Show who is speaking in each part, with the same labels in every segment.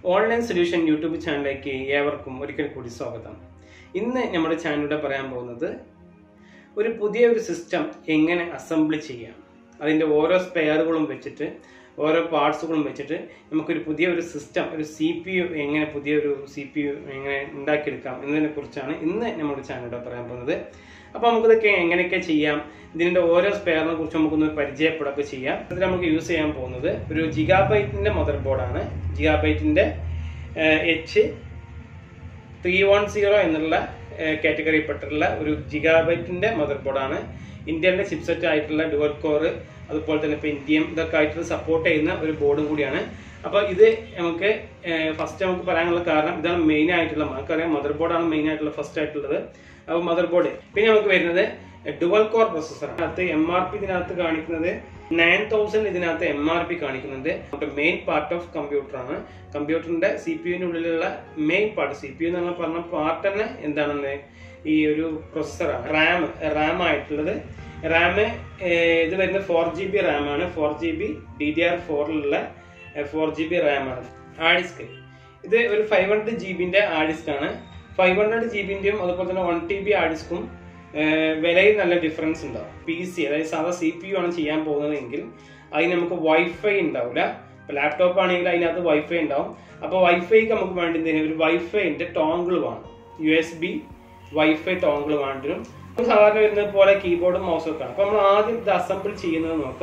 Speaker 1: online solution YouTube ചാനലിലേക്ക് ഏവർക്കും ഒരിക്കൽ കൂടി സ്വാഗതം ഇന്ന് നമ്മുടെ ചാനലിലൂടെ പറയാൻ പോകുന്നത് ഒരു പുതിയ ഒരു സിസ്റ്റം എങ്ങനെ അസംബിൾ ചെയ്യാം അതിൻ്റെ ഓരോ സ്പെയറുകളും വെച്ചിട്ട് ഓരോ പാർട്സുകളും വെച്ചിട്ട് നമുക്കൊരു പുതിയ ഒരു സിസ്റ്റം ഒരു സി പി യു എങ്ങനെ പുതിയൊരു സി പി യു എങ്ങനെ ഉണ്ടാക്കിയെടുക്കാം എന്നതിനെ കുറിച്ചാണ് ഇന്ന് നമ്മുടെ ചാനലിലൂടെ പറയാൻ പോകുന്നത് അപ്പോൾ നമുക്കിതൊക്കെ എങ്ങനെയൊക്കെ ചെയ്യാം ഇതിൻ്റെ ഓരോ സ്പെയറിനെ കുറിച്ച് നമുക്കൊന്ന് പരിചയപ്പെടുകയൊക്കെ ചെയ്യാം ഇതിൽ നമുക്ക് യൂസ് ചെയ്യാൻ പോകുന്നത് ഒരു ജിഗാബൈറ്റിൻ്റെ മദർ ബോർഡാണ് ജിഗാബൈറ്റിൻ്റെ എച്ച് ത്രീ വൺ സീറോ എന്നുള്ള കാറ്റഗറി പെട്ടിട്ടുള്ള ഒരു ജിഗാബൈറ്റിന്റെ മദർ ബോർഡാണ് ഇന്ത്യയുടെ ചിപ്സെറ്റ് ആയിട്ടുള്ള ഡുവൽ കോർ അതുപോലെ തന്നെ ഇപ്പൊ ഇന്ത്യയും ഇതൊക്കെ ആയിട്ട് സപ്പോർട്ട് ചെയ്യുന്ന ഒരു ബോർഡും കൂടിയാണ് അപ്പോൾ ഇത് നമുക്ക് ഫസ്റ്റ് നമുക്ക് പറയാനുള്ള കാരണം ഇതാണ് മെയിൻ ആയിട്ടുള്ള നമുക്കറിയാം മദർ ബോർഡാണ് മെയിൻ ആയിട്ടുള്ള ഫസ്റ്റ് ആയിട്ടുള്ളത് അപ്പോൾ മദർ ബോർഡ് പിന്നെ നമുക്ക് വരുന്നത് ഡുവൽ കോർ പ്രൊസസ്സർ അതിനകത്ത് എം ആർ പി ഇതിനകത്ത് കാണിക്കുന്നത് നയൻ തൗസൻഡ് ഇതിനകത്ത് എം ആർ പി കാണിക്കുന്നുണ്ട് നമ്മുടെ മെയിൻ പാർട്ട് ഓഫ് കമ്പ്യൂട്ടർ ആണ് കമ്പ്യൂട്ടറിന്റെ സി പി യുവിനുള്ളിലുള്ള main part C P U എന്ന് പറഞ്ഞ പാർട്ട് തന്നെ എന്താണെന്ന് ഈ ഒരു പ്രൊസസ്സറാണ് റാം റാം ആയിട്ടുള്ളത് റാം ഇത് വരുന്നത് ഫോർ ജി ബി റാം ആണ് four G B D D R ഫോറിലുള്ള ഫോർ ജി ബി റാം ആണ് ഹാർഡിസ്ക് ഇത് ഒരു ഫൈവ് ഹൺഡ്രഡ് ജി ബിന്റെ ഹാർഡിസ്ക് ആണ് ഫൈവ് ഹൺഡ്രഡ് ജി ബിന്റെയും അതുപോലെ തന്നെ വൺ ടി ബി ഹാർഡിസ്കും വിലയിൽ നല്ല ഡിഫറൻസ് ഉണ്ടാവും പി സി അതായത് സാധാ സി പി യു ആണ് ചെയ്യാൻ പോകുന്നതെങ്കിൽ അതിന് നമുക്ക് വൈഫൈ ഉണ്ടാവില്ല ഇപ്പൊ ലാപ്ടോപ്പ് ആണെങ്കിൽ അതിനകത്ത് വൈഫൈ ഉണ്ടാവും അപ്പോൾ വൈഫൈക്ക് നമുക്ക് വേണ്ടി ഒരു വൈഫൈന്റെ ടോങ്കിൾ വേണം U S B wifi dongle വേണ്ടിരും സാധാരണ വരുന്നത് പോലെ കീബോർഡും മൗസും ഒക്കെ ആണ് അപ്പൊ നമ്മൾ ആദ്യം ഇത് അസംബിൾ ചെയ്യുന്നത് നോക്കാം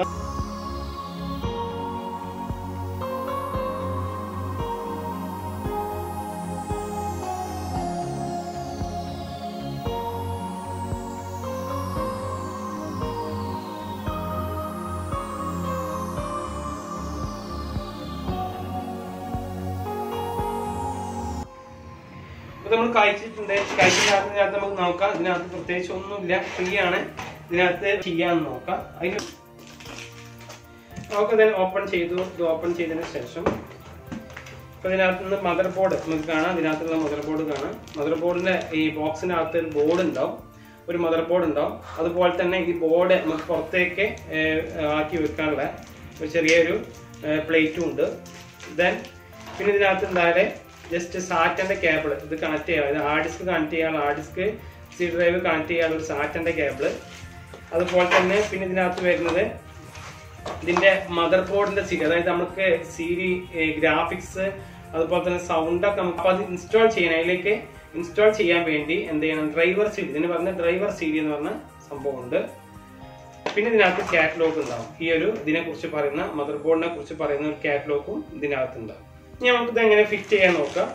Speaker 1: അപ്പൊ നമ്മൾ കഴിച്ചിട്ടുണ്ട് കഴിച്ചിനകത്ത് നമുക്ക് നോക്കാം ഇതിനകത്ത് പ്രത്യേകിച്ച് ഒന്നുമില്ല ഫ്രീ ആണ് ഇതിനകത്ത് ചെയ്യാൻ നോക്കാം അതിന് നമുക്ക് ഇതിനെ ഓപ്പൺ ചെയ്തു ഇത് ഓപ്പൺ ചെയ്തതിന് ശേഷം അപ്പൊ ഇതിനകത്ത് നിന്ന് മദർ ബോർഡ് നമുക്ക് കാണാം ഇതിനകത്തുള്ള മദർ ബോർഡ് കാണാം മദർ ബോർഡിന്റെ ഈ ബോക്സിനകത്ത് ഒരു ബോർഡ് ഉണ്ടാവും ഒരു മദർ ബോർഡ് ഉണ്ടാവും അതുപോലെ തന്നെ ഈ ബോർഡ് നമുക്ക് പുറത്തേക്ക് ആക്കി വെക്കാനുള്ള ഒരു ചെറിയൊരു പ്ലേറ്റും ഉണ്ട് ദെൻ പിന്നെ ഇതിനകത്ത് എന്തായാലേ ജസ്റ്റ് സാറ്റന്റെ കേബിൾ ഇത് കണക്ട് ചെയ്യാം ഇത് ഹാർഡ് ഡിസ്ക് കണക്ട് ചെയ്യാൻ hard disk C drive connect ചെയ്യാൻ ഒരു സാറ്റന്റെ കേബിൾ അതുപോലെ തന്നെ പിന്നെ ഇതിനകത്ത് വരുന്നത് ഇതിന്റെ മദർ ബോർഡിന്റെ സീരി അതായത് നമുക്ക് സീരി ഗ്രാഫിക്സ് അതുപോലെ തന്നെ സൗണ്ട് ഒക്കെ നമുക്ക് അപ്പൊ അത് ഇൻസ്റ്റാൾ ചെയ്യാൻ അതിലേക്ക് ഇൻസ്റ്റാൾ ചെയ്യാൻ വേണ്ടി എന്ത് ചെയ്യണം ഡ്രൈവർ സീഡി ഇതിന് പറഞ്ഞ ഡ്രൈവർ സീഡി എന്ന് പറഞ്ഞ സംഭവമുണ്ട് പിന്നെ ഇതിനകത്ത് കാറ്റലോഗ് ഉണ്ടാവും ഈ ഒരു ഇതിനെ കുറിച്ച് പറയുന്ന മദർ ബോർഡിനെ കുറിച്ച് പറയുന്ന ഒരു കാറ്റലോഗും ഇതിനകത്ത് ഉണ്ടാവും ഇനി നമുക്ക് ഇത് എങ്ങനെ ഫിറ്റ് ചെയ്യാൻ നോക്കാം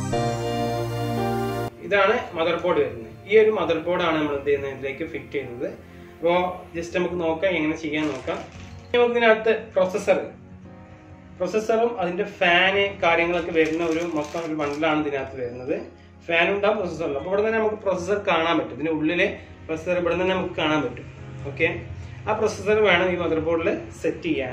Speaker 1: ഇതാണ് മദർ ബോർഡ് വരുന്നത് ഈ ഒരു മദർ ബോർഡാണ് നമ്മൾ എന്ത് ചെയ്യുന്നത് ഇതിലേക്ക് ഫിറ്റ് ചെയ്യുന്നത് അപ്പോൾ ജസ്റ്റ് നമുക്ക് നോക്കാം എങ്ങനെ ചെയ്യാൻ നോക്കാം നമുക്ക് ഇതിനകത്ത് പ്രൊസസ്സർ പ്രൊസസ്സറും അതിന്റെ ഫാന് കാര്യങ്ങളൊക്കെ വരുന്ന ഒരു മൊത്തം ഒരു ബണ്ടിലാണ് ഇതിനകത്ത് വരുന്നത് ഫാൻ ഉണ്ടാവും പ്രൊസസ്സർ ഉണ്ടാവും അപ്പോൾ ഇവിടെ തന്നെ നമുക്ക് പ്രൊസസ്സർ കാണാൻ പറ്റും ഇതിന്റെ ഉള്ളിലെ പ്രൊസസ്സർ ഇവിടെ തന്നെ നമുക്ക് കാണാൻ പറ്റും ഓക്കെ ആ പ്രൊസസ്സർ വേണം ഈ മദർ ബോർഡിൽ സെറ്റ് ചെയ്യാൻ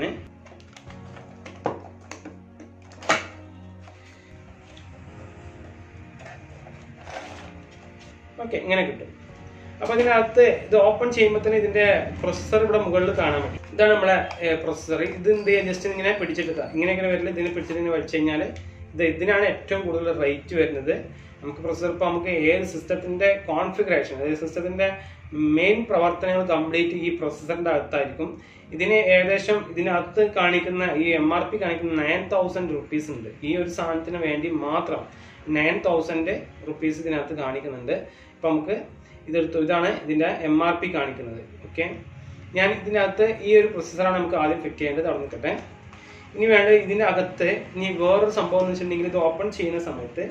Speaker 1: ഓക്കെ ഇങ്ങനെ കിട്ടും അപ്പൊ ഇതിനകത്ത് ഇത് ഓപ്പൺ ചെയ്യുമ്പോൾ തന്നെ ഇതിന്റെ പ്രൊസസ്സർ ഇവിടെ മുകളിൽ കാണാൻ പറ്റും ഇതാണ് നമ്മളെ പ്രൊസസ്സർ ഇത് എന്ത് ചെയ്യാൻ ജസ്റ്റ് ഇങ്ങനെ പിടിച്ചെടുക്കുക ഇങ്ങനെ ഇങ്ങനെ വരില്ല ഇതിനെ പിടിച്ചിട്ട് ഇങ്ങനെ വലിച്ചു കഴിഞ്ഞാൽ ഇത് ഇതിനാണ് ഏറ്റവും കൂടുതൽ റേറ്റ് വരുന്നത് നമുക്ക് പ്രൊസസ്സർ ഇപ്പോൾ നമുക്ക് ഏത് സിസ്റ്റത്തിന്റെ കോൺഫിഗറേഷൻ അതായത് സിസ്റ്റത്തിന്റെ മെയിൻ പ്രവർത്തനങ്ങൾ കംപ്ലീറ്റ് ഈ പ്രൊസസ്സറിന്റെ അകത്തായിരിക്കും ഇതിന് ഏകദേശം ഇതിനകത്ത് കാണിക്കുന്ന ഈ എം ആർ പി കാണിക്കുന്ന നയൻ തൗസൻഡ് റുപ്പീസ് ഉണ്ട് ഈ ഒരു സാധനത്തിന് വേണ്ടി മാത്രം നയൻ തൗസൻഡ് റുപ്പീസ് ഇതിനകത്ത് കാണിക്കുന്നുണ്ട് ഇപ്പൊ നമുക്ക് ഇതെടുത്തു ഇതാണ് ഇതിന്റെ എം ആർ പി കാണിക്കുന്നത് ഓക്കെ ഞാൻ ഇതിനകത്ത് ഈ ഒരു പ്രൊസസ്സറാണ് നമുക്ക് ആദ്യം ഫിറ്റ് ചെയ്യേണ്ടത് അവിടെ നിൽക്കട്ടെ ഇനി വേണ്ട ഇതിന്റെ അകത്ത് ഇനി വേറൊരു സംഭവം എന്ന് വെച്ചിട്ടുണ്ടെങ്കിൽ ഇത് ഓപ്പൺ ചെയ്യുന്ന സമയത്ത്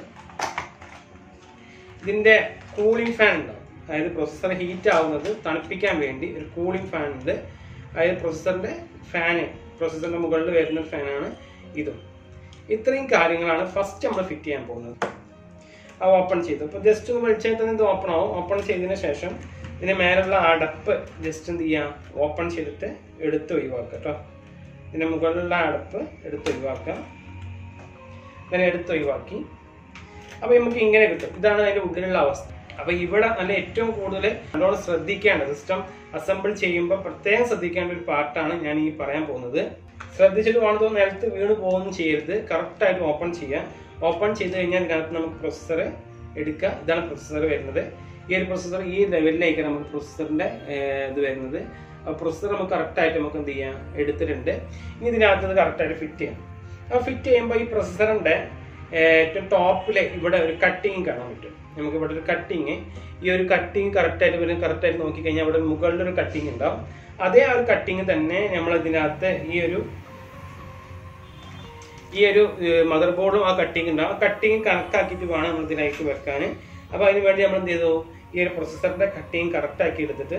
Speaker 1: ഇതിന്റെ കൂളിംഗ് ഫാൻ ഉണ്ടാവും അതായത് പ്രൊസസ്സർ ഹീറ്റ് ആവുന്നത് തണുപ്പിക്കാൻ വേണ്ടി ഒരു കൂളിംഗ് ഫാൻ ഉണ്ട് അതായത് പ്രൊസസ്സറിന്റെ ഫാന് പ്രൊസസ്സറിന്റെ മുകളിൽ വരുന്ന ഫാനാണ് ഇതും ഇത്രയും കാര്യങ്ങളാണ് ഫസ്റ്റ് നമ്മൾ ഫിറ്റ് ചെയ്യാൻ പോകുന്നത് ആ ഓപ്പൺ ചെയ്തു അപ്പോൾ ജസ്റ്റ് ഒന്ന് വിളിച്ചാൽ തന്നെ ഇത് ഓപ്പൺ ആവും ഓപ്പൺ ചെയ്തതിന് ശേഷം ഇതിന് മേലുള്ള അടപ്പ് ജസ്റ്റ് എന്ത് ചെയ്യാം ഓപ്പൺ ചെയ്തിട്ട് എടുത്ത് ഒഴിവാക്കുക കേട്ടോ ഇതിന്റെ മുകളിലുള്ള അടപ്പ് എടുത്ത് ഒഴിവാക്കാം അങ്ങനെ എടുത്ത് ഒഴിവാക്കി അപ്പൊ നമുക്ക് ഇങ്ങനെ കിട്ടും ഇതാണ് അതിന്റെ ഉള്ളിലുള്ള അവസ്ഥ അപ്പൊ ഇവിടെ നല്ല ഏറ്റവും കൂടുതൽ നല്ലോണം ശ്രദ്ധിക്കേണ്ട സിസ്റ്റം അസംബിൾ ചെയ്യുമ്പോൾ പ്രത്യേകം ശ്രദ്ധിക്കേണ്ട ഒരു പാർട്ടാണ് ഞാൻ ഈ പറയാൻ പോകുന്നത് ശ്രദ്ധിച്ചിട്ട് വേണതോ നിലത്ത് വീണ് പോകുന്നു ചെയ്യരുത് കറക്റ്റ് ആയിട്ട് ഓപ്പൺ ചെയ്യാം ഓപ്പൺ ചെയ്ത് കഴിഞ്ഞാൽ ഇതിനകത്ത് നമുക്ക് പ്രൊസസ്സർ എടുക്കുക ഇതാണ് പ്രൊസസ്സർ വരുന്നത് ഈ ഒരു പ്രൊസസ്സർ ഈ ലെവലിലേക്ക് നമുക്ക് പ്രൊസസ്സറിന്റെ ഇത് വരുന്നത് അപ്പോൾ പ്രൊസസ്സർ നമുക്ക് കറക്റ്റായിട്ട് നമുക്ക് എന്ത് ചെയ്യാം എടുത്തിട്ടുണ്ട് ഇനി ഇതിനകത്ത് ഇത് കറക്റ്റായിട്ട് ഫിറ്റ് ചെയ്യാം അപ്പോൾ ഫിറ്റ് ചെയ്യുമ്പോൾ ഈ പ്രൊസസ്സറിന്റെ ഏറ്റവും ടോപ്പിൽ ഇവിടെ ഒരു കട്ടിങ് കാണാൻ പറ്റും നമുക്ക് ഇവിടെ ഒരു കട്ടിങ് ഈ ഒരു കട്ടിങ് കറക്റ്റായിട്ട് വരും കറക്റ്റായിട്ട് നോക്കിക്കഴിഞ്ഞാൽ ഇവിടെ മുകളിൽ ഒരു കട്ടിങ് ഉണ്ടാവും അതേ ആ ഒരു കട്ടിങ് തന്നെ നമ്മൾ ഇതിനകത്ത് ഈ ഒരു ഈ ഒരു മദർ ബോർഡും ആ കട്ടിങ് ഉണ്ടാവും ആ കട്ടിങ് കണക്കാക്കിയിട്ട് വേണം നമ്മൾ ഇതിലേക്ക് വെക്കാൻ അപ്പോൾ അതിന് വേണ്ടി നമ്മൾ എന്ത് ചെയ്തു ഈ ഒരു പ്രൊസസ്സറിന്റെ കട്ടിങ് കറക്റ്റ് ആക്കി എടുത്തിട്ട്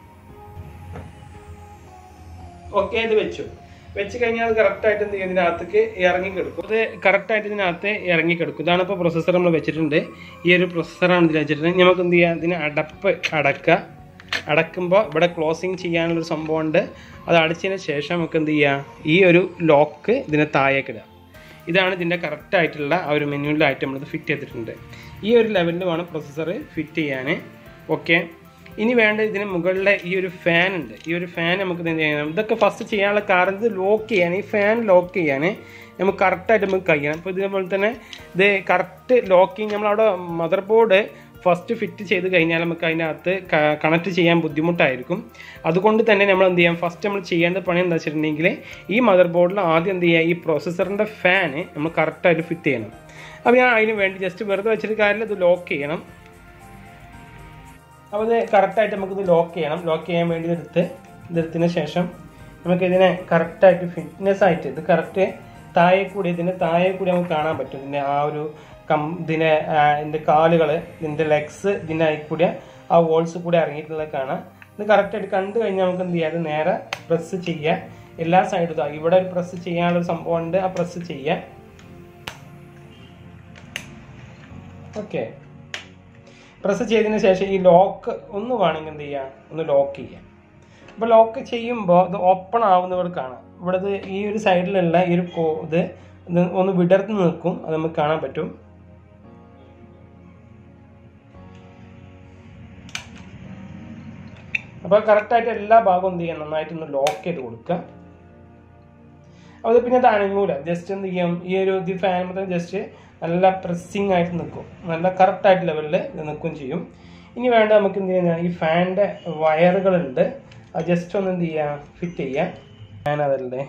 Speaker 1: ഓക്കെ ഇത് വെച്ചു വെച്ച് കഴിഞ്ഞാൽ അത് കറക്റ്റ് ആയിട്ട് എന്ത് ചെയ്യും ഇതിനകത്തേക്ക് ഇറങ്ങി കിടക്കും അത് കറക്റ്റ് ആയിട്ട് ഇതിനകത്ത് ഇറങ്ങി കിടക്കും ഇതാണ് ഇപ്പോൾ പ്രൊസസ്സർ നമ്മൾ വെച്ചിട്ടുണ്ട് ഈ ഒരു പ്രൊസസ്സറാണ് ഇതിൽ വെച്ചിട്ടുണ്ട് നമുക്ക് എന്ത് ചെയ്യാം ഇതിന് അടപ്പ് അടക്കുക അടക്കുമ്പോൾ ഇവിടെ ക്ലോസിങ് ചെയ്യാനുള്ളൊരു സംഭവം ഉണ്ട് അത് അടച്ചതിന് ശേഷം നമുക്ക് എന്ത് ചെയ്യാം ഈ ഒരു ലോക്ക് ഇതിനെ താഴേക്ക് ഇടുക ഇതാണ് ഇതിൻ്റെ കറക്റ്റ് ആയിട്ടുള്ള ആ ഒരു മെനുവിലായിട്ട് നമ്മളിത് ഫിറ്റ് ചെയ്തിട്ടുണ്ട് ഈ ഒരു ലെവലിൽ വേണം പ്രൊസസ്സർ ഫിറ്റ് ചെയ്യാൻ ഓക്കെ ഇനി വേണ്ട ഇതിന് മുകളിലെ ഈ ഒരു ഫാൻ ഉണ്ട് ഈ ഒരു ഫാൻ നമുക്ക് എന്ത് ചെയ്യണം ഇതൊക്കെ ഫസ്റ്റ് ചെയ്യാനുള്ള കാരണം ഇത് ലോക്ക് ചെയ്യാൻ ഈ ഫാൻ ലോക്ക് ചെയ്യാൻ നമുക്ക് കറക്റ്റായിട്ട് നമുക്ക് കഴിയണം അപ്പോൾ ഇതേപോലെ തന്നെ ഇത് കറക്റ്റ് ലോക്കിങ് നമ്മളവിടെ മദർ ബോർഡ് ഫസ്റ്റ് ഫിറ്റ് ചെയ്ത് കഴിഞ്ഞാൽ നമുക്ക് അതിനകത്ത് കണക്ട് ചെയ്യാൻ ബുദ്ധിമുട്ടായിരിക്കും അതുകൊണ്ട് തന്നെ നമ്മൾ എന്ത് ചെയ്യാം ഫസ്റ്റ് നമ്മൾ ചെയ്യേണ്ട പണി എന്താ വെച്ചിട്ടുണ്ടെങ്കിൽ ഈ മദർ ബോർഡിൽ ആദ്യം എന്ത് ചെയ്യുക ഈ പ്രോസസ്സറിൻ്റെ ഫാന് നമ്മൾ കറക്റ്റായിട്ട് ഫിറ്റ് ചെയ്യണം അപ്പോൾ ഞാൻ അതിന് വേണ്ടി ജസ്റ്റ് വെറുതെ വെച്ചിട്ട് കാര്യമില്ല ഇത് ലോക്ക് ചെയ്യണം അപ്പോൾ ഇത് കറക്റ്റായിട്ട് നമുക്കിത് ലോക്ക് ചെയ്യണം ലോക്ക് ചെയ്യാൻ വേണ്ടി ഇതെടുത്ത് ഇതെടുത്തതിന് ശേഷം നമുക്ക് ഇതിനെ കറക്റ്റായിട്ട് ഫിറ്റ്നെസ് ആയിട്ട് ഇത് കറക്റ്റ് താഴെ കൂടി ഇതിൻ്റെ താഴെ കൂടി നമുക്ക് കാണാൻ പറ്റും ഇതിൻ്റെ ആ ഒരു കം ഇതിനെ ഇതിൻ്റെ കാലുകൾ ഇതിൻ്റെ ലെഗ്സ് ഇതിൻ്റെ കൂടി ആ വോൾസ് കൂടി ഇറങ്ങിയിട്ടുള്ളത് കാണാം ഇത് കറക്റ്റായിട്ട് കണ്ടു കഴിഞ്ഞാൽ നമുക്ക് എന്ത് ചെയ്യാം ഇത് നേരെ പ്രസ് ചെയ്യുക എല്ലാ സൈഡും ഇതാ ഇവിടെ ഒരു പ്രസ് ചെയ്യാനുള്ള സംഭവം ഉണ്ട് ആ പ്രസ് ചെയ്യുക ഓക്കെ പ്രസ് ചെയ്തതിന് ശേഷം ഈ ലോക്ക് ഒന്ന് വേണമെങ്കിൽ എന്ത് ചെയ്യുക ഒന്ന് ലോക്ക് ചെയ്യാം അപ്പോൾ ലോക്ക് ചെയ്യുമ്പോൾ ഇത് ഓപ്പൺ ആവുന്നവർ കാണാം ഇവിടെ ഇത് ഈ ഒരു സൈഡിലുള്ള ഈ ഒരു കോ ഇത് ഇത് ഒന്ന് വിടർന്ന് നിൽക്കും അത് നമുക്ക് കാണാൻ പറ്റും അപ്പോൾ കറക്റ്റായിട്ട് എല്ലാ ഭാഗവും എന്ത് ചെയ്യാം നന്നായിട്ടൊന്ന് ലോക്ക് ചെയ്ത് കൊടുക്കുക അത് പിന്നെ അത് അനങ്ങൂല ജസ്റ്റ് എന്ത് ചെയ്യും ഈ ഒരു ഇത് ഫാൻ മാത്രം ജസ്റ്റ് നല്ല പ്രസ്സിങ് ആയിട്ട് നിൽക്കും നല്ല കറക്റ്റ് ആയിട്ട് ലെവലിൽ നിൽക്കുകയും ചെയ്യും ഇനി വേണ്ട നമുക്ക് എന്ത് ചെയ്യാൻ ഈ ഫാനിൻ്റെ വയറുകളുണ്ട് അത് ജസ്റ്റ് ഒന്ന് എന്ത് ചെയ്യുക ഫിറ്റ് ചെയ്യുക ഫാൻ അതല്ലേ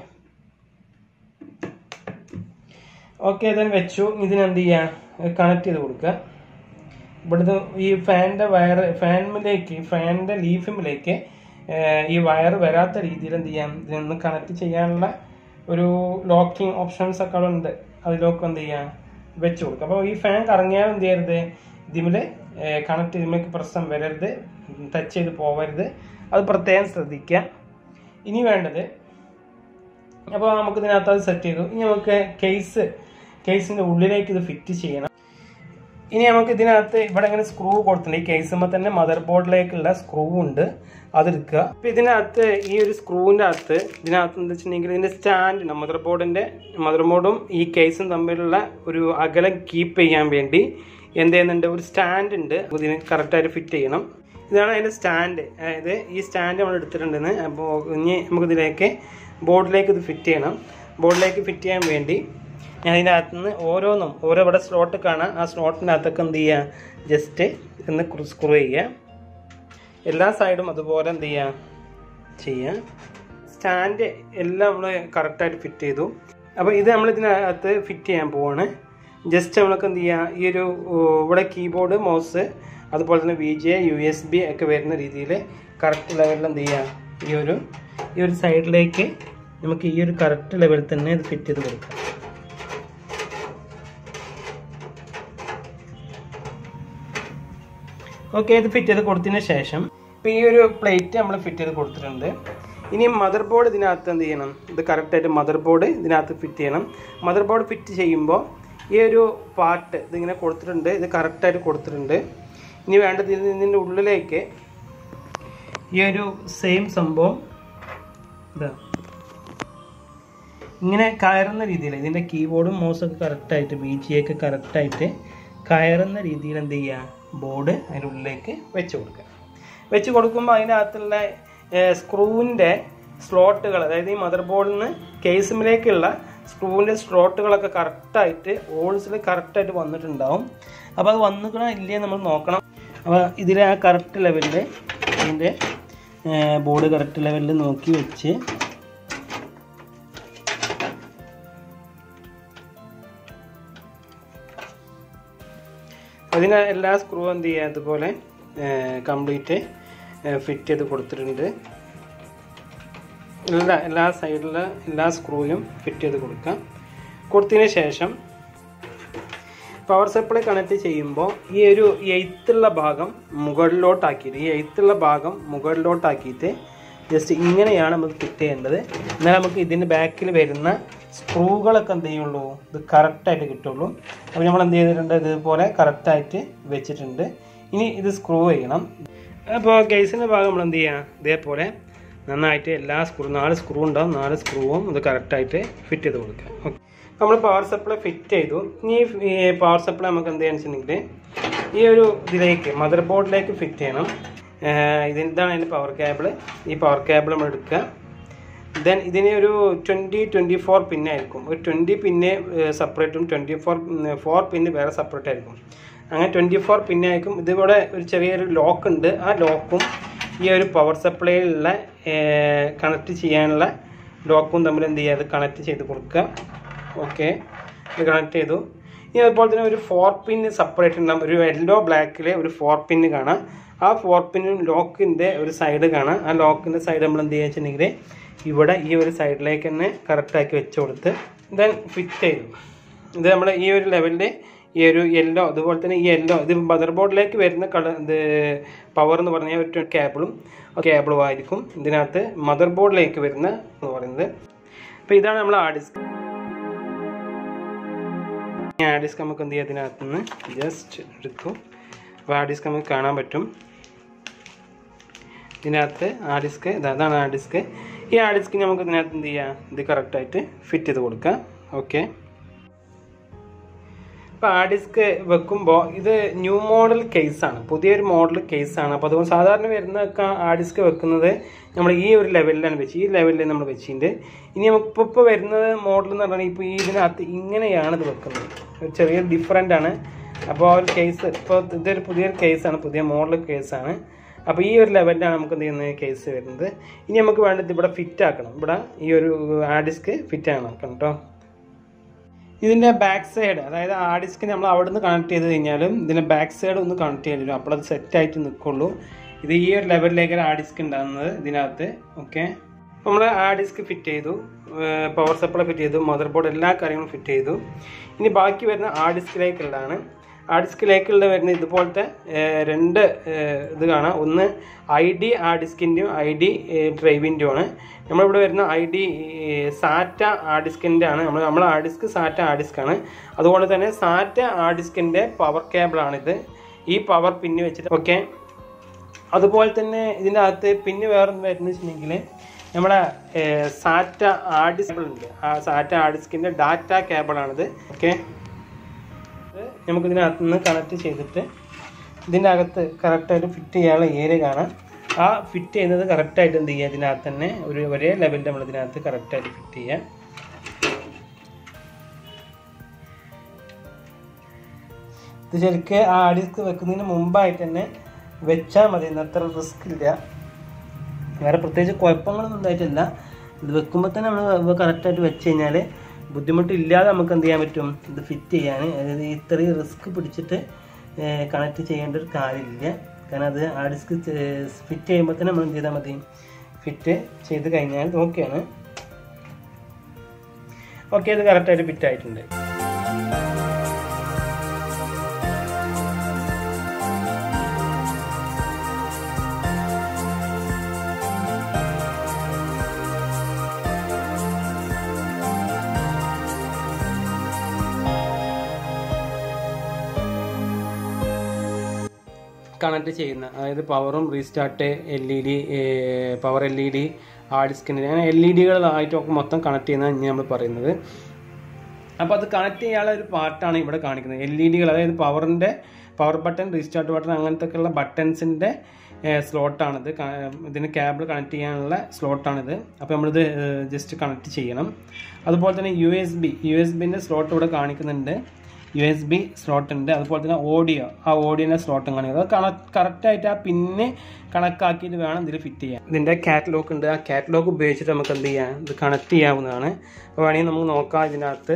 Speaker 1: ഓക്കെ then വെച്ചു ഇതിനെന്ത് ചെയ്യുക കണക്ട് ചെയ്ത് കൊടുക്കുക ഇവിടുന്ന് ഈ ഫാനിൻ്റെ വയർ ഫാനിലേക്ക് ഫാനിൻ്റെ ലീഫിമിലേക്ക് ഈ വയർ വരാത്ത രീതിയിൽ എന്ത് ചെയ്യാം ഇതിനൊന്ന് കണക്ട് ചെയ്യാനുള്ള ഒരു ലോക്കിംഗ് ഓപ്ഷൻസ് ഒക്കെ അവിടെ ഉണ്ട് അതിലൊക്കെ എന്ത് ചെയ്യാം വെച്ച് കൊടുക്കുക അപ്പോൾ ഈ ഫാൻ കറങ്ങിയാൽ എന്ത് ചെയ്യരുത് ഇതിമിൽ കണക്ട് ഇതിലേക്ക് പ്രശ്നം വരരുത് ടച്ച് ചെയ്ത് പോവരുത് അത് പ്രത്യേകം ശ്രദ്ധിക്കുക ഇനി വേണ്ടത് അപ്പോൾ നമുക്ക് ഇതിനകത്ത് അത് സെറ്റ് ചെയ്തു ഇനി നമുക്ക് കേസ് കേസിൻ്റെ ഉള്ളിലേക്ക് ഇത് ഫിറ്റ് ചെയ്യണം ഇനി നമുക്ക് ഇതിനകത്ത് ഇവിടെ ഇങ്ങനെ സ്ക്രൂ കൊടുത്തിട്ടുണ്ട് ഈ കേസുമ്പോൾ തന്നെ മദർ ബോർഡിലേക്കുള്ള സ്ക്രൂ ഉണ്ട് അതെടുക്കുക അപ്പം ഇതിനകത്ത് ഈ ഒരു സ്ക്രൂവിൻ്റെ അകത്ത് ഇതിനകത്ത് എന്താ വെച്ചിട്ടുണ്ടെങ്കിൽ ഇതിൻ്റെ സ്റ്റാൻഡ് മദർ ബോർഡിൻ്റെ മദർ ബോർഡും ഈ കേസും തമ്മിലുള്ള ഒരു അകലം കീപ്പ് ചെയ്യാൻ വേണ്ടി എന്ത് ചെയ്യുന്നുണ്ട് ഒരു സ്റ്റാൻഡ് ഉണ്ട് ഇതിന് കറക്റ്റായിട്ട് ഫിറ്റ് ചെയ്യണം ഇതാണ് അതിൻ്റെ സ്റ്റാൻഡ് അതായത് ഈ സ്റ്റാൻഡ് നമ്മൾ എടുത്തിട്ടുണ്ടെന്ന് അപ്പോൾ ഇനി നമുക്കിതിലേക്ക് ബോർഡിലേക്ക് ഇത് ഫിറ്റ് ചെയ്യണം ബോർഡിലേക്ക് ഫിറ്റ് ചെയ്യാൻ വേണ്ടി ഞാൻ അതിൻ്റെ അകത്ത് നിന്ന് ഓരോന്നും ഓരോ ഇവിടെ സ്ലോട്ട് കാണാം ആ സ്ലോട്ടിൻ്റെ അകത്തൊക്കെ എന്ത് ചെയ്യുക ജസ്റ്റ് ഒന്ന് സ്ക്രൂ ചെയ്യുക എല്ലാ സൈഡും അതുപോലെ എന്ത് ചെയ്യുക ചെയ്യുക സ്റ്റാൻഡ് എല്ലാം നമ്മൾ കറക്റ്റായിട്ട് ഫിറ്റ് ചെയ്തു അപ്പോൾ ഇത് നമ്മൾ ഇതിനകത്ത് ഫിറ്റ് ചെയ്യാൻ പോവാണ് ജസ്റ്റ് നമ്മൾക്ക് എന്ത് ചെയ്യുക ഈ ഒരു ഇവിടെ കീബോർഡ് മൗസ് അതുപോലെ തന്നെ V J U S B ഒക്കെ വരുന്ന രീതിയിൽ കറക്റ്റ് ലെവലിൽ എന്ത് ചെയ്യുക ഈ ഒരു ഈ ഒരു സൈഡിലേക്ക് നമുക്ക് ഈ ഒരു കറക്റ്റ് ലെവലിൽ തന്നെ ഇത് ഫിറ്റ് ചെയ്ത് കൊടുക്കാം ഓക്കെ ഇത് ഫിറ്റ് ചെയ്ത് കൊടുത്തതിന് ശേഷം ഇപ്പോൾ ഈ ഒരു പ്ലേറ്റ് നമ്മൾ ഫിറ്റ് ചെയ്ത് കൊടുത്തിട്ടുണ്ട് ഇനി മദർ ബോർഡ് ഇതിനകത്ത് എന്ത് ചെയ്യണം ഇത് കറക്റ്റായിട്ട് മദർ ബോർഡ് ഇതിനകത്ത് ഫിറ്റ് ചെയ്യണം മദർ ബോർഡ് ഫിറ്റ് ചെയ്യുമ്പോൾ ഈ ഒരു പാർട്ട് ഇതിങ്ങനെ കൊടുത്തിട്ടുണ്ട് ഇത് കറക്റ്റായിട്ട് കൊടുത്തിട്ടുണ്ട് ഇനി വേണ്ടത് ഇത് ഇതിൻ്റെ ഉള്ളിലേക്ക് ഈ ഒരു സെയിം സംഭവം ഇതാ ഇങ്ങനെ കയറുന്ന രീതിയിൽ ഇതിൻ്റെ കീബോർഡും മൗസൊക്കെ കറക്റ്റായിട്ട് ബി ജി ഒക്കെ കറക്റ്റായിട്ട് കയറുന്ന രീതിയിൽ എന്ത് ചെയ്യുക ബോർഡ് അതിൻ്റെ ഉള്ളിലേക്ക് വെച്ച് കൊടുക്കുക വെച്ച് കൊടുക്കുമ്പോൾ അതിനകത്തുള്ള സ്ക്രൂവിൻ്റെ സ്ലോട്ടുകൾ അതായത് ഈ മദർ ബോർഡിൽ നിന്ന് കേസുമിലേക്കുള്ള സ്ക്രൂവിൻ്റെ സ്ട്രോട്ടുകളൊക്കെ കറക്റ്റായിട്ട് ഹോൾസിൽ കറക്റ്റായിട്ട് വന്നിട്ടുണ്ടാവും അപ്പോൾ അത് വന്നിക്കണോ ഇല്ലേ നമ്മൾ നോക്കണം അപ്പോൾ ഇതിൽ ആ കറക്റ്റ് ലെവലിൽ ഇതിൻ്റെ ബോർഡ് കറക്റ്റ് ലെവലിൽ നോക്കി വെച്ച് അതിന് എല്ലാ സ്ക്രൂ എന്ത് ചെയ്യുക അതുപോലെ കംപ്ലീറ്റ് ഫിറ്റ് ചെയ്ത് കൊടുത്തിട്ടുണ്ട് എല്ലാ എല്ലാ സൈഡിലെ എല്ലാ സ്ക്രൂയും ഫിറ്റ് ചെയ്ത് കൊടുക്കാം കൊടുത്തതിന് ശേഷം പവർ സപ്ലൈ കണക്ട് ചെയ്യുമ്പോൾ ഈ ഒരു എയ്ത്തുള്ള ഭാഗം മുകളിലോട്ടാക്കിയിട്ട് ഈ എയ്ത്തുള്ള ഭാഗം മുകളിലോട്ടാക്കിയിട്ട് ജസ്റ്റ് ഇങ്ങനെയാണ് നമുക്ക് ഫിറ്റ് ചെയ്യേണ്ടത് എന്നാൽ നമുക്ക് ഇതിൻ്റെ ബാക്കിൽ വരുന്ന സ്ക്രൂകളൊക്കെ എന്ത് ചെയ്യുള്ളൂ ഇത് കറക്റ്റായിട്ട് കിട്ടുള്ളൂ അപ്പോൾ നമ്മൾ എന്ത് ചെയ്തിട്ടുണ്ട് ഇതുപോലെ കറക്റ്റായിട്ട് വെച്ചിട്ടുണ്ട് ഇനി ഇത് സ്ക്രൂ ചെയ്യണം അപ്പോൾ കേസിൻ്റെ ഭാഗം നമ്മൾ എന്ത് ചെയ്യുക ഇതേപോലെ നന്നായിട്ട് എല്ലാ സ്ക്രൂ നാല് സ്ക്രൂ ഉണ്ടാവും നാല് സ്ക്രൂവും ഇത് കറക്റ്റായിട്ട് ഫിറ്റ് ചെയ്ത് കൊടുക്കുക ഓക്കെ നമ്മൾ പവർ സപ്ലൈ ഫിറ്റ് ചെയ്തു ഇനി ഈ പവർ സപ്ലൈ നമുക്ക് എന്ത് ചെയ്യാന്ന് വെച്ചിട്ടുണ്ടെങ്കിൽ ഈ ഒരു ഇതിലേക്ക് മദർ ബോർഡിലേക്ക് ഫിറ്റ് ചെയ്യണം ഇതാണ് അതിൻ്റെ പവർ കേബിൾ ഈ പവർ കേബിൾ നമ്മൾ എടുക്കുക ദെൻ ഇതിന് ഒരു ട്വൻറ്റി ട്വൻറ്റി ഫോർ പിന്നായിരിക്കും ഒരു ട്വൻറ്റി പിന്നെ സെപ്പറേറ്റും ട്വൻറ്റി ഫോർ ഫോർ പിന്ന് വേറെ സെപ്പറേറ്റ് ആയിരിക്കും അങ്ങനെ ട്വൻറ്റി ഫോർ പിന്നായിരിക്കും ഇതിവിടെ ഒരു ചെറിയൊരു ലോക്ക് ഉണ്ട് ആ ലോക്കും ഈ ഒരു പവർ സപ്ലൈയിലുള്ള കണക്ട് ചെയ്യാനുള്ള ലോക്കും തമ്മിൽ എന്ത് ചെയ്യുക അത് കണക്ട് ചെയ്ത് കൊടുക്കുക ഓക്കെ ഇത് കണക്ട് ചെയ്തു ഇനി അതുപോലെ തന്നെ ഒരു ഫോർ പിന്ന് സെപ്പറേറ്റ് ഉണ്ടാകും ഒരു യെല്ലോ ബ്ലാക്കിൽ ഒരു ഫോർ പിന്ന് കാണാം ആ ഫോർ പിന്നും ലോക്കിൻ്റെ ഒരു സൈഡ് കാണാം ആ ലോക്കിൻ്റെ സൈഡ് നമ്മൾ എന്ത് ചെയ്യുക വെച്ചിട്ടുണ്ടെങ്കിൽ ഇവിടെ ഈ ഒരു സൈഡിലേക്ക് തന്നെ കറക്റ്റാക്കി വെച്ച് കൊടുത്ത് ദെൻ ഫിറ്റ് ചെയ്തു ഇത് നമ്മൾ ഈ ഒരു ലെവലിൽ ഈ ഒരു യെല്ലോ അതുപോലെ തന്നെ ഈ യെല്ലോ ഇത് മദർ ബോർഡിലേക്ക് വരുന്ന കളർ ഇത് പവർ എന്ന് പറഞ്ഞാൽ ഒരു കേബിളും കേബിളും ആയിരിക്കും ഇതിനകത്ത് മദർ ബോർഡിലേക്ക് വരുന്ന എന്ന് പറയുന്നത് അപ്പോൾ ഇതാണ് നമ്മൾ ആ ഡിസ്ക് ആ ഡിസ്ക് നമുക്ക് എന്ത് ചെയ്യാം ഇതിനകത്ത് നിന്ന് ജസ്റ്റ് എടുത്തു അപ്പോൾ ആ ഡിസ്ക് നമുക്ക് കാണാൻ പറ്റും ഇതിനകത്ത് ആ ഡിസ്ക് അതാണ് ആ ഡിസ്ക് ഈ ആ ഡിസ്ക് നമുക്ക് ഇതിനകത്ത് എന്ത് ചെയ്യാം ഇത് കറക്റ്റായിട്ട് ഫിറ്റ് ചെയ്ത് കൊടുക്കാം ഓക്കെ അപ്പോൾ ആ ഡിസ്ക് വെക്കുമ്പോൾ ഇത് ന്യൂ മോഡൽ കേസാണ് പുതിയൊരു മോഡൽ കേസാണ് അപ്പോൾ അതുകൊണ്ട് സാധാരണ വരുന്നൊക്കെ ആ ഡിസ്ക് വെക്കുന്നത് നമ്മൾ ഈ ഒരു ലെവലിലാണ് വെച്ച് ഈ ലെവലിൽ നമ്മൾ വെച്ചിട്ടുണ്ട് ഇനി നമുക്ക് ഇപ്പോൾ ഇപ്പോൾ വരുന്നത് മോഡൽ എന്ന് പറഞ്ഞാൽ ഇപ്പോൾ ഈ ഇതിനകത്ത് ഇങ്ങനെയാണ് ഇത് വെക്കുന്നത് ഒരു ചെറിയ ഡിഫറെൻ്റ് ആണ് അപ്പോൾ ആ ഒരു കേസ് ഇപ്പോൾ ഇതൊരു പുതിയൊരു കേസാണ് പുതിയ മോഡൽ കേസാണ് അപ്പോൾ ഈ ഒരു ലെവലിലാണ് നമുക്ക് എന്ത് ചെയ്യുന്നത് കേസ് വരുന്നത് ഇനി നമുക്ക് വേണ്ടത് ഇവിടെ ഫിറ്റ് ആക്കണം ഇവിടെ ഈ ഒരു ആ ഡിസ്ക് ഫിറ്റ് ആക്കണം കേട്ടോ ഇതിൻ്റെ ബാക്ക് സൈഡ് അതായത് ആ ഡിസ്ക് നമ്മൾ അവിടെ നിന്ന് കണക്ട് ചെയ്ത് കഴിഞ്ഞാലും ഇതിൻ്റെ ബാക്ക് സൈഡ് ഒന്ന് കണക്ട് ചെയ്യാൻ പറ്റും അപ്പോൾ അത് സെറ്റായിട്ട് നിൽക്കുള്ളൂ ഇത് ഈ ഒരു ലെവലിലേക്കാണ് ആ ഡിസ്ക് ഉണ്ടാകുന്നത് ഇതിനകത്ത് ഓക്കെ നമ്മൾ ആ ഡിസ്ക് ഫിറ്റ് ചെയ്തു പവർ സപ്ലൈ ഫിറ്റ് ചെയ്തു മദർ ബോർഡ് എല്ലാ കാര്യങ്ങളും ഫിറ്റ് ചെയ്തു ഇനി ബാക്കി വരുന്ന ആ ഡിസ്കിലേക്കുള്ളതാണ് ആ ഡിസ്കിലേക്കുള്ള വരുന്ന ഇതുപോലത്തെ രണ്ട് ഇത് കാണാം ഒന്ന് ഐ ഡി ആ ഡിസ്കിൻ്റെയും ഐ ഡി ഡ്രൈവിൻ്റെയും ആണ് നമ്മളിവിടെ വരുന്ന ഐ ഡി സാറ്റ ആ ഡിസ്കിൻ്റെ ആണ് നമ്മൾ നമ്മൾ ആ ഡിസ്ക് സാറ്റ ആ ഡിസ്ക് ആണ് അതുകൊണ്ട് തന്നെ സാറ്റ ആ ഡിസ്കിൻ്റെ പവർ കേബിളാണിത് ഈ പവർ പിന്ന് വെച്ചിട്ട് ഓക്കെ അതുപോലെ തന്നെ ഇതിൻ്റെ അകത്ത് പിന്നെ വേറെ വരുന്നത് വെച്ചിട്ടുണ്ടെങ്കിൽ നമ്മുടെ സാറ്റ ആ ഡിസ്ക് ഉണ്ട് ആ സാറ്റ ആ ഡിസ്കിൻ്റെ ഡാറ്റ കേബിളാണിത് ഓക്കെ നമുക്ക് ഇതിനകത്ത് നിന്ന് കണക്ട് ചെയ്തിട്ട് ഇതിൻ്റെ അകത്ത് കറക്റ്റായിട്ട് ഫിറ്റ് ചെയ്യാനുള്ള ഏരിയ കാണാം ആ ഫിറ്റ് ചെയ്യുന്നത് കറക്റ്റായിട്ട് എന്ത് ചെയ്യുക ഇതിനകത്ത് തന്നെ ഒരു ഒരേ ലെവലിൽ നമ്മൾ ഇതിനകത്ത് കറക്റ്റായിട്ട് ഫിറ്റ് ചെയ്യുക ഇത് ശരിക്ക് ആ ഡിസ്ക് വെക്കുന്നതിന് മുമ്പായിട്ട് തന്നെ വെച്ചാൽ മതി അത്ര റിസ്ക് ഇല്ല വേറെ പ്രത്യേകിച്ച് കുഴപ്പങ്ങളൊന്നും ഉണ്ടായിട്ടില്ല ഇത് വെക്കുമ്പോൾ തന്നെ നമ്മൾ കറക്റ്റായിട്ട് വെച്ച് കഴിഞ്ഞാൽ ബുദ്ധിമുട്ടില്ലാതെ നമുക്ക് എന്ത് ചെയ്യാൻ പറ്റും ഇത് ഫിറ്റ് ചെയ്യാൻ അതായത് ഇത്രയും റിസ്ക് പിടിച്ചിട്ട് കണക്ട് ചെയ്യേണ്ട ഒരു കാര്യമില്ല കാരണം അത് ആ ഡിസ്ക് ഫിറ്റ് ചെയ്യുമ്പോൾ തന്നെ നമ്മൾ എന്ത് ചെയ്താൽ മതി ഫിറ്റ് ചെയ്ത് കഴിഞ്ഞാൽ ഓക്കെയാണ് ഓക്കെ ഇത് കറക്റ്റായിട്ട് ഫിറ്റ് ആയിട്ടുണ്ട് കണക്ട് ചെയ്യുന്ന അതായത് പവറും restart L E D power L E D hard ഡിസ്കിൻ്റെ അങ്ങനെ എൽ ഇ ഡികളായിട്ടൊക്കെ മൊത്തം കണക്ട് ചെയ്യുന്നതാണ് നമ്മൾ പറയുന്നത് അപ്പോൾ അത് കണക്ട് ചെയ്യാനുള്ള ഒരു പാർട്ടാണ് ഇവിടെ കാണിക്കുന്നത് എൽ ഇ ഡികൾ അതായത് പവറിൻ്റെ പവർ ബട്ടൺ റീസ്റ്റാർട്ട് ബട്ടൺ അങ്ങനത്തെ ഉള്ള ബട്ടൺസിൻ്റെ സ്ലോട്ടാണിത് ഇതിന് കേബിൾ കണക്ട് ചെയ്യാനുള്ള സ്ലോട്ടാണിത് അപ്പോൾ നമ്മളിത് ജസ്റ്റ് കണക്ട് ചെയ്യണം അതുപോലെ തന്നെ U S B U S ബിൻ്റെ സ്ലോട്ട് ഇവിടെ കാണിക്കുന്നുണ്ട് യു എസ് ബി സ്ലോട്ട് ഉണ്ട് അതുപോലെ തന്നെ ഓഡിയോ ആ ഓഡിയോൻ്റെ സ്ലോട്ടും കാണിക്കുന്നത് അത് കണ കറക്റ്റായിട്ട് ആ പിന്ന് കണക്കാക്കിയിട്ട് വേണം ഇതിൽ ഫിറ്റ് ചെയ്യാൻ ഇതിൻ്റെ കാറ്റലോഗ് ഉണ്ട് ആ കാറ്റലോഗ് ഉപയോഗിച്ചിട്ട് നമുക്ക് എന്ത് ചെയ്യാം ഇത് കണക്ട് ചെയ്യാവുന്നതാണ് അപ്പോൾ വേണമെങ്കിൽ നമുക്ക് നോക്കാം ഇതിനകത്ത്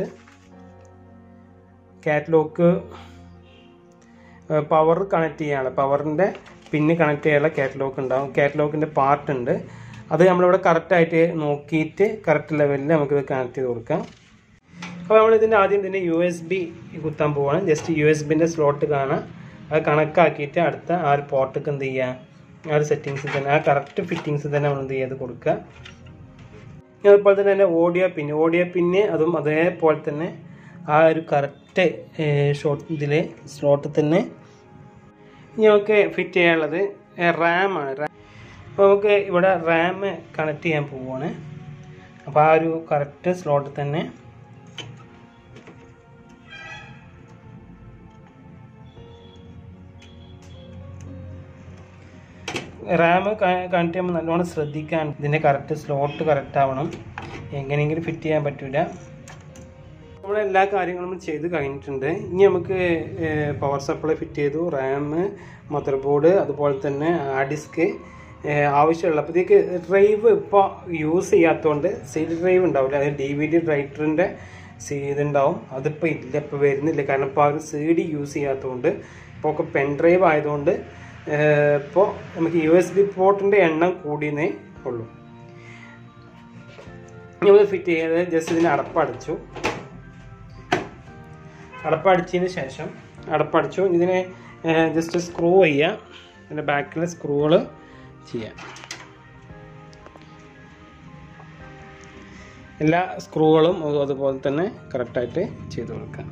Speaker 1: കാറ്റലോഗ് പവർ കണക്ട് ചെയ്യാനുള്ള പവറിൻ്റെ പിന്ന് കണക്ട് ചെയ്യാനുള്ള കാറ്റലോഗ് ഉണ്ടാവും കാറ്റലോഗിൻ്റെ പാർട്ട് ഉണ്ട് അത് നമ്മളിവിടെ കറക്റ്റായിട്ട് നോക്കിയിട്ട് കറക്റ്റ് ലെവലിൽ നമുക്കിത് കണക്ട് ചെയ്ത് കൊടുക്കാം അപ്പോൾ നമ്മൾ ഇതിൻ്റെ ആദ്യം ഇതിൻ്റെ യു എസ് ബി കുത്താൻ പോവാണ് ജസ്റ്റ് യു എസ് ബിൻ്റെ സ്ലോട്ട് കാണാം അത് കണക്കാക്കിയിട്ട് അടുത്ത ആ ഒരു പോർട്ടൊക്കെ എന്ത് ചെയ്യുക ആ ഒരു സെറ്റിങ്സ് തന്നെ ആ കറക്റ്റ് ഫിറ്റിങ്സ് തന്നെ നമ്മൾ എന്ത് ചെയ്ത് കൊടുക്കുക ഇനി അതുപോലെ തന്നെ എൻ്റെ ഓഡിയോ പിന്ന് ഓഡിയോ പിന്ന് അതും അതേപോലെ തന്നെ ആ ഒരു കറക്റ്റ് ഷോട്ട് ഇതിൽ സ്ലോട്ടിൽ തന്നെ ഇനി നമുക്ക് ഫിറ്റ് ചെയ്യാനുള്ളത് റാമാണ് റാം അപ്പോൾ നമുക്ക് ഇവിടെ റാം കണക്ട് ചെയ്യാൻ പോവുകയാണ് അപ്പോൾ ആ ഒരു കറക്റ്റ് സ്ലോട്ടിൽ തന്നെ റാം കണക്ട് ചെയ്യുമ്പോൾ നല്ലോണം ശ്രദ്ധിക്കാൻ ഇതിൻ്റെ കറക്റ്റ് സ്ലോട്ട് കറക്റ്റ് ആവണം എങ്ങനെയെങ്കിലും ഫിറ്റ് ചെയ്യാൻ പറ്റില്ല നമ്മൾ എല്ലാ കാര്യങ്ങളും ചെയ്ത് കഴിഞ്ഞിട്ടുണ്ട് ഇനി നമുക്ക് പവർ സപ്ലൈ ഫിറ്റ് ചെയ്തു റാം മദർ ബോർഡ് അതുപോലെ തന്നെ ആ ഡിസ്ക് ആവശ്യമുള്ള അപ്പോഴത്തേക്ക് ഡ്രൈവ് ഇപ്പോൾ യൂസ് ചെയ്യാത്തതുകൊണ്ട് സി ഡി ഡ്രൈവ് ഉണ്ടാവില്ല അതായത് ഡി വി ഡി റൈറ്ററിൻ്റെ ഇതുണ്ടാവും അതിപ്പോൾ ഇല്ല ഇപ്പോൾ വരുന്നില്ല കാരണം ഇപ്പോൾ ആ ഒരു സി ഡി യൂസ് ചെയ്യാത്തതുകൊണ്ട് ഇപ്പോൾ ഒക്കെ പെൻ ഡ്രൈവ് ആയതുകൊണ്ട് ഇപ്പോൾ നമുക്ക് യു എസ് ബി പോർട്ടിൻ്റെ എണ്ണം കൂടിയെന്നേ ഉള്ളൂ നമ്മൾ ഫിറ്റ് ചെയ്ത് ജസ്റ്റ് ഇതിന് അടപ്പടച്ചു അടപ്പടിച്ചതിന് ശേഷം അടപ്പടിച്ചു ഇതിനെ ജസ്റ്റ് സ്ക്രൂ ചെയ്യുക ഇതിൻ്റെ ബാക്കിലെ സ്ക്രൂകൾ ചെയ്യാം എല്ലാ സ്ക്രൂകളും അതുപോലെ തന്നെ കറക്റ്റായിട്ട് ചെയ്ത് കൊടുക്കാം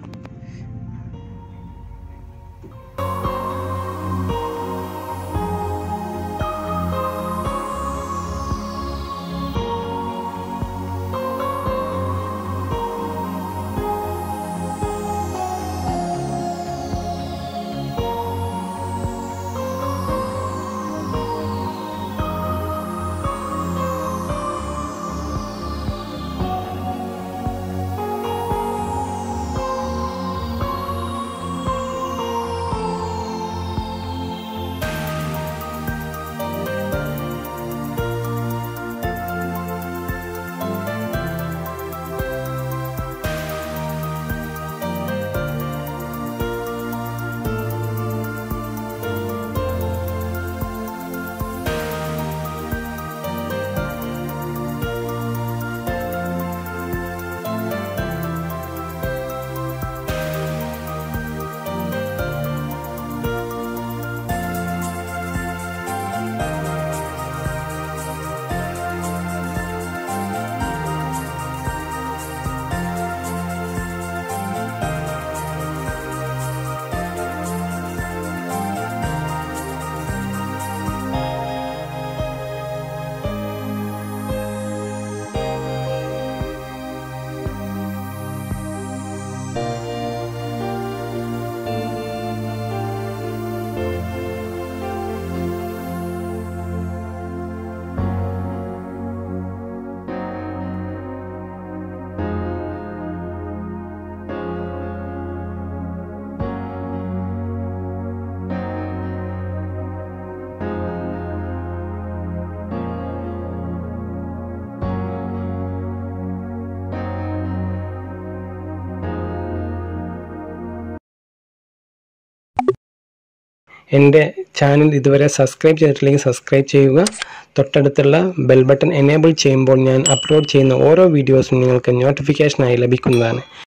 Speaker 1: എൻ്റെ ചാനൽ ഇതുവരെ സബ്സ്ക്രൈബ് ചെയ്തിട്ടില്ലെങ്കിൽ സബ്സ്ക്രൈബ് ചെയ്യുക തൊട്ടടുത്തുള്ള ബെൽ ബട്ടൺ എനേബിൾ ചെയ്യുമ്പോൾ ഞാൻ അപ്ലോഡ് ചെയ്യുന്ന ഓരോ വീഡിയോസും നിങ്ങൾക്ക് നോട്ടിഫിക്കേഷനായി ലഭിക്കുന്നതാണ്